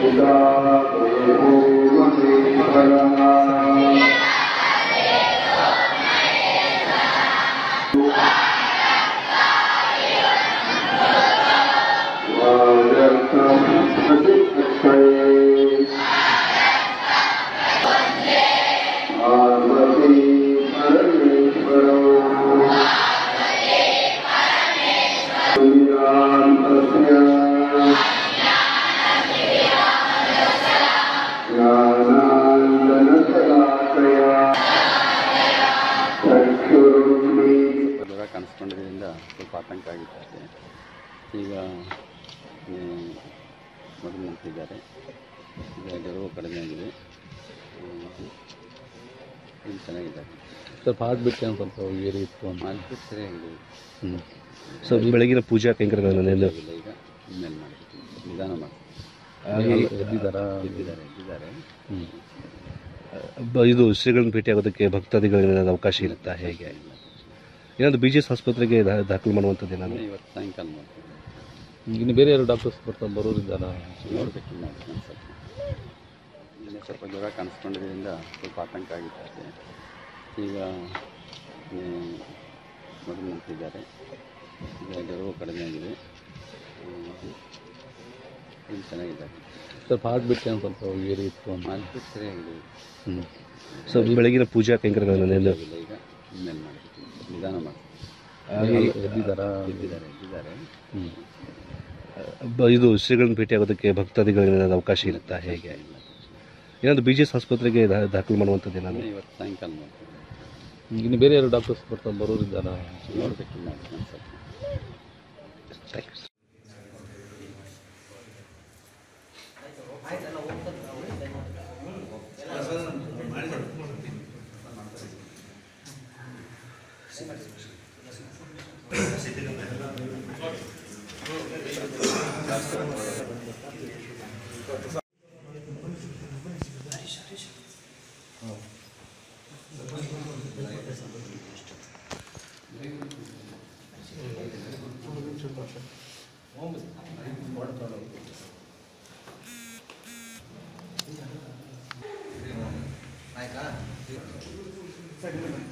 ಜ್ವರ ಕಾಣಿಸ್ಕೊಂಡಿದ್ದರಿಂದ ಸ್ವಲ್ಪ ಆತಂಕ ಆಗಿತ್ತು ಅಷ್ಟೇ ಈಗ ಮೊದಲು ನಿಂತಿದ್ದಾರೆ ಈಗ ಜ್ವರವು ಕಡಿಮೆ ಆಗಿದೆ ಹ್ಮ್. ಈಗ ಚೆನ್ನಾಗಿದ್ದಾರೆ ಸ್ವಲ್ಪ ಹಾರ್ಟ್ ಬಿಟ್ಟು ಒಂದು ಸ್ವಲ್ಪ ಏರಿ ಇತ್ತು ಅಂತ ಮಾಡಿಬಿಟ್ಟು ಸರಿಯಾಗಿದೆ ಹ್ಞೂ ಸೊ ಬೆಳಗಿನ ಪೂಜಾ ಕೈಂಕರ್ಯಗಳನ್ನೆಲ್ಲ ಇಲ್ಲ ಈಗ ಇನ್ಮೇಲೆ ಮಾಡ್ತೀವಿ ನಿಧಾನ ಮಾಡಿ ಎದ್ದಿದ್ದಾರಾ ಎದ್ದಿದ್ದಾರೆ ಎದ್ದಿದ್ದಾರೆ ಹ್ಞೂ ಬ- ಇದು ಶ್ರೀಗಳನ್ನ ಭೇಟಿ ಆಗೋದಕ್ಕೆ ಭಕ್ತಾದಿಗಳಿಗೆ ಏನಾದ್ರು ಅವಕಾಶ ಇರುತ್ತಾ ಹೇಗೆ ಏನಾದ್ರು ಬಿ ಜಿ ಎಸ್ ಆಸ್ಪತ್ರೆಗೆ ದಾ- ದಾಖಲು ಮಾಡುವಂಥದ್ದು ಏನಾದ್ರು ಇವತ್ತು ಸಾಯಂಕಾಲ ಮಾಡ್ತೀವಿ ಇನ್ನು ಬೇರೆ ಯಾರು ಡಾಕ್ಟರ್ಸ್ ಬರ್ತಾ ಬರೋರಿದ್ದಾರಾ ನೋಡ್ಬೇಕು ಮಾಡ್ತೀನಿ ಸ್ವಲ್ಪ ಈಗ ಸ್ವಲ್ಪ ಜ್ವರ ಕಾಣಿಸ್ಕೊಂಡಿದ್ದರಿಂದ ಸ್ವಲ್ಪ ಆತಂಕ ಆಗಿತ್ತು ಅಷ್ಟೇ ಈಗ ಹ್ಮ್, ಮೊದಲು ನಿಂತಿದ್ದಾರೆ ಈಗ ಜ್ವರವು ಕಡಿಮೆ ಆಗಿದೆ ಹ್ಮ್. ಈಗ ಚೆನ್ನಾಗಿದ್ದಾರೆ ಸ್ವಲ್ಪ ಹಾರ್ಟ್ ಬಿಟ್ಟು ಒಂದು ಸ್ವಲ್ಪ ಏರಿ ಇತ್ತು ಅಂತ ಮಾಡಿಬಿಟ್ಟು ಸರಿಯಾಗಿದೆ ಹ್ಞೂ ಸೊ ಬೆಳಗಿನ ಪೂಜಾ ಕೈಂಕರ್ಯಗಳನ್ನೆಲ್ಲ ಇಲ್ಲ ಈಗ ಇನ್ಮೇಲೆ ಮಾಡ್ತೀವಿ ನಿಧಾನ ಮಾಡಿ ಎದ್ದಿದ್ದಾರಾ ಎದ್ದಿದ್ದಾರೆ ಎದ್ದಿದ್ದಾರೆ ಹ್ಞೂ ಬ- ಇದು ಶ್ರೀಗಳನ್ನ ಭೇಟಿ ಆಗೋದಕ್ಕೆ ಭಕ್ತಾದಿಗಳಿಗೆ ಏನಾದ್ರು ಅವಕಾಶ ಇರುತ್ತಾ ಹೇಗೆ ಏನಾದ್ರು ಬಿ ಜಿ ಎಸ್ ಆಸ್ಪತ್ರೆಗೆ ದಾ- ದಾಖಲು ಮಾಡುವಂಥದ್ದು ಏನಾದ್ರು ಇವತ್ತು ಸಾಯಂಕಾಲ ಮಾಡ್ತೀವಿ ಇನ್ನು ಬೇರೆ ಯಾರು ಡಾಕ್ಟರ್ಸ್ ಬರ್ತಾ ಬರೋರಿದ್ದಾರಾ ನೋಡ್ಬೇಕು ಮಾಡ್ತೀನಿ ಸ್ವಲ್ಪ ಆಯ್ತಾ